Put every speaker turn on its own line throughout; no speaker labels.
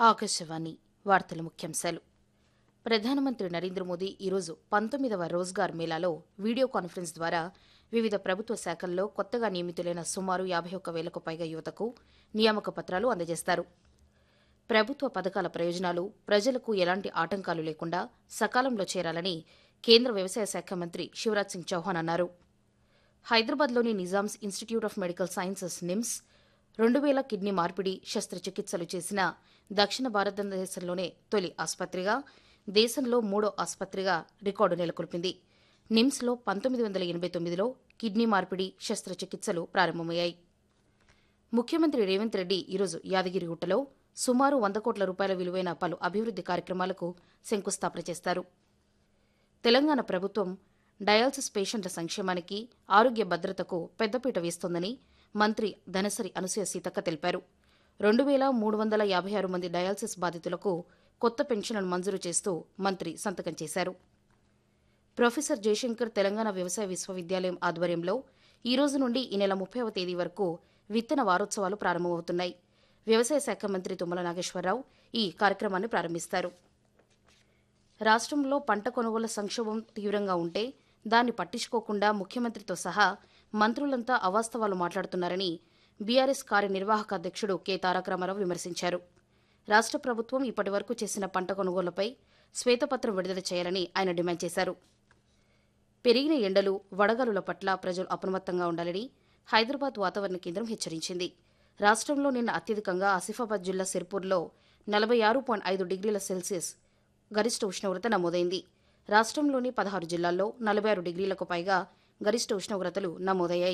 ఆకాశవాణి వార్తల ముఖ్యాంశాలు ప్రధానమంత్రి నరేంద్ర మోదీ ఈరోజు పంతొమ్మిదవ రోజ్గార్ మేళాలో వీడియో కాన్ఫరెన్స్ ద్వారా వివిధ ప్రభుత్వ శాఖల్లో కొత్తగా నియమితులైన సుమారు యాభై ఒక్క వేలకు పైగా యువతకు నియామక పత్రాలు అందజేస్తారు ప్రభుత్వ పథకాల ప్రయోజనాలు ప్రజలకు ఎలాంటి ఆటంకాలు లేకుండా సకాలంలో చేరాలని కేంద్ర వ్యవసాయ శాఖ మంత్రి శివరాజ్ సింగ్ చౌహాన్ అన్నారు హైదరాబాద్లోని Nizam's institute of medical sciences NIMS రెండు వేల కిడ్నీ మార్పిడి శస్త్రచికిత్సలు చేసిన దక్షిణ భారతదేశంలోనే తొలి ఆసుపత్రిగా దేశంలో మూడో ఆసుపత్రిగా రికార్డు నెలకొల్పింది నిమ్స్లో పంతొమ్మిది వందల ఎనభై తొమ్మిదిలో కిడ్నీ మార్పిడి శస్త్రచికిత్సలు ప్రారంభమయ్యాయి ముఖ్యమంత్రి రేవంత్ రెడ్డి ఈరోజు యాదగిరిగుట్టలో సుమారు వంద కోట్ల రూపాయల విలువైన పలు అభివృద్ది కార్యక్రమాలకు శంకుస్థాపన చేస్తారు తెలంగాణ ప్రభుత్వం డయాలసిస్ పేషెంట్ల సంక్షేమానికి ఆరోగ్య భద్రతకు పెద్దపీట వేస్తోందని మంత్రి ధనసరి అనసూయ సీతక్క తెలిపారు రెండు వేల మూడు వందల యాభై ఆరు మంది డయాలసిస్ బాధితులకు కొత్త పెన్షన్లను మంజూరు చేస్తూ మంత్రి సంతకం చేశారు ప్రొఫెసర్ జయశంకర్ తెలంగాణ వ్యవసాయ విశ్వవిద్యాలయం ఆధ్వర్యంలో ఈ రోజు నుండి ఈ నెల ముప్పైవ తేదీ వరకు విత్తన వారోత్సవాలు ప్రారంభమవుతున్నాయి వ్యవసాయ శాఖ మంత్రి తుమ్మల నాగేశ్వరరావు ఈ కార్యక్రమాన్ని ప్రారంభిస్తారు రాష్ట్రంలో పంట కొనుగోలు సంక్షోభం తీవ్రంగా ఉంటే దాన్ని పట్టించుకోకుండా ముఖ్యమంత్రితో సహా మంత్రులంతా అవాస్తవాలు మాట్లాడుతున్నారని బీఆర్ఎస్ కార్యనిర్వాహక అధ్యక్షుడు కె తారక రామారావు విమర్శించారు రాష్ట్ర ప్రభుత్వం ఇప్పటివరకు చేసిన పంట కొనుగోలుపై శ్వేతపత్రం విడుదల చేయాలని ఆయన డిమాండ్ చేశారు పెరిగిన ఎండలు వడగాలుల పట్ల ప్రజలు అప్రమత్తంగా ఉండాలని హైదరాబాద్ వాతావరణ కేంద్రం హెచ్చరించింది రాష్ట్రంలో నిన్న అత్యధికంగా ఆసిఫాబాద్ జిల్లా సిర్పూర్లో నలభై ఆరు పాయింట్ ఐదు డిగ్రీల సెల్సియస్ గరిష్ట ఉష్ణోగ్రత నమోదైంది రాష్ట్రంలోని పదహారు జిల్లాల్లో నలభై ఆరు డిగ్రీలకు పైగా గరిష్ట ఉష్ణోగ్రతలు నమోదయ్యాయి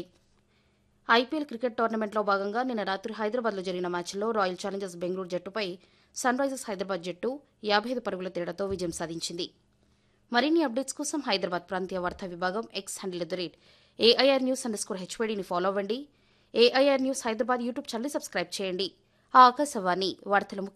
ఐపీఎల్ క్రికెట్ టోర్నమెంట్లో భాగంగా నిన్న రాత్రి హైదరాబాద్లో జరిగిన మ్యాచ్లో రాయల్ ఛాలెంజర్స్ బెంగళూరు జట్టుపై సన్ రైజర్స్ హైదరాబాద్ జట్టు యాభై ఐదు పరుగుల తేడాతో విజయం సాధించింది మరిన్ని అప్డేట్స్ కోసం హైదరాబాద్ ప్రాంతీయ వార్తా విభాగం X handle at the rate AIR news underscore హెచ్వైడీని ఫాలో అవ్వండి AIR news Hyderabad YouTube channel subscribe చేయండి ఆ ఆకాశవాణి వార్తల